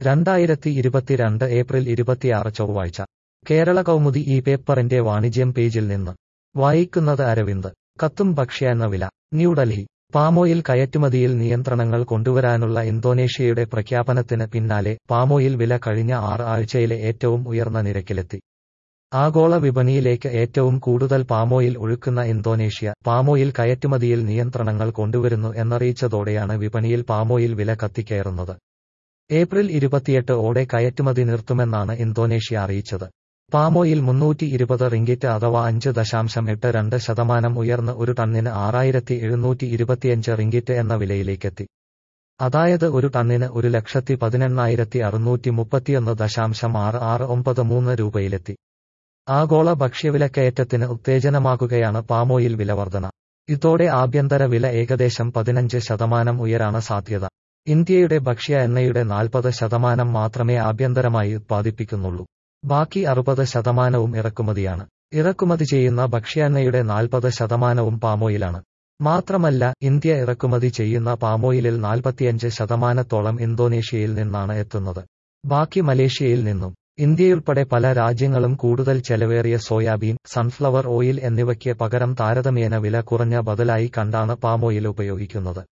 രണ്ടായിരത്തി ഇരുപത്തിരണ്ട് ഏപ്രിൽ ഇരുപത്തിയാറ് ചൊവ്വാഴ്ച കേരള കൗമുദി ഈ പേപ്പറിന്റെ വാണിജ്യം പേജിൽ നിന്ന് വായിക്കുന്നത് അരവിന്ദ് കത്തും ഭക്ഷ്യ വില ന്യൂഡൽഹി പാമോയിൽ കയറ്റുമതിയിൽ നിയന്ത്രണങ്ങൾ കൊണ്ടുവരാനുള്ള ഇന്തോനേഷ്യയുടെ പ്രഖ്യാപനത്തിന് പിന്നാലെ പാമോയിൽ വില കഴിഞ്ഞ ആറ് ആഴ്ചയിലെ ഏറ്റവും ഉയർന്ന നിരക്കിലെത്തി ആഗോള വിപണിയിലേക്ക് ഏറ്റവും കൂടുതൽ പാമോയിൽ ഒഴുക്കുന്ന ഇന്തോനേഷ്യ പാമോയിൽ കയറ്റുമതിയിൽ നിയന്ത്രണങ്ങൾ കൊണ്ടുവരുന്നു എന്നറിയിച്ചതോടെയാണ് വിപണിയിൽ പാമോയിൽ വില കത്തിക്കയറുന്നത് ഏപ്രിൽ ഇരുപത്തിയെട്ട് ഓടെ കയറ്റുമതി നിർത്തുമെന്നാണ് ഇന്തോനേഷ്യ അറിയിച്ചത് പാമോയിൽ മുന്നൂറ്റി ഇരുപത് റിങ്കിറ്റ് അഥവാ അഞ്ച് ദശാംശം എട്ട് രണ്ട് ശതമാനം ഉയർന്ന് ഒരു ടണ്ണിന് ആറായിരത്തി എഴുന്നൂറ്റി ഇരുപത്തിയഞ്ച് റിങ്കിറ്റ് എന്ന വിലയിലേക്കെത്തി അതായത് ഒരു ടണ്ണിന് ഒരു ലക്ഷത്തി പതിനെണ്ണായിരത്തി അറുന്നൂറ്റി മുപ്പത്തിയൊന്ന് ദശാംശം ആറ് ആറ് ഒമ്പത് മൂന്ന് രൂപയിലെത്തി ആഗോള ഭക്ഷ്യവിലക്കയറ്റത്തിന് ഉത്തേജനമാകുകയാണ് പാമോയിൽ വിലവർധന ഇതോടെ ആഭ്യന്തര വില ഏകദേശം പതിനഞ്ച് ശതമാനം ഉയരാണ് സാധ്യത ഇന്ത്യയുടെ ഭക്ഷ്യ എണ്ണയുടെ നാൽപ്പത് ശതമാനം മാത്രമേ ആഭ്യന്തരമായി ഉത്പാദിപ്പിക്കുന്നുള്ളൂ ബാക്കി അറുപത് ശതമാനവും ഇറക്കുമതിയാണ് ഇറക്കുമതി ചെയ്യുന്ന ഭക്ഷ്യ എണ്ണയുടെ നാൽപ്പത് ശതമാനവും പാമോയിലാണ് മാത്രമല്ല ഇന്ത്യ ഇറക്കുമതി ചെയ്യുന്ന പാമോയിലിൽ നാൽപ്പത്തിയഞ്ച് ശതമാനത്തോളം ഇന്തോനേഷ്യയിൽ നിന്നാണ് എത്തുന്നത് ബാക്കി മലേഷ്യയിൽ നിന്നും ഇന്ത്യയുൾപ്പെടെ പല രാജ്യങ്ങളും കൂടുതൽ ചെലവേറിയ സോയാബീൻ സൺഫ്ലവർ ഓയിൽ എന്നിവയ്ക്ക് പകരം താരതമ്യേന വില കുറഞ്ഞ ബദലായി കണ്ടാണ് പാമോയിൽ ഉപയോഗിക്കുന്നത്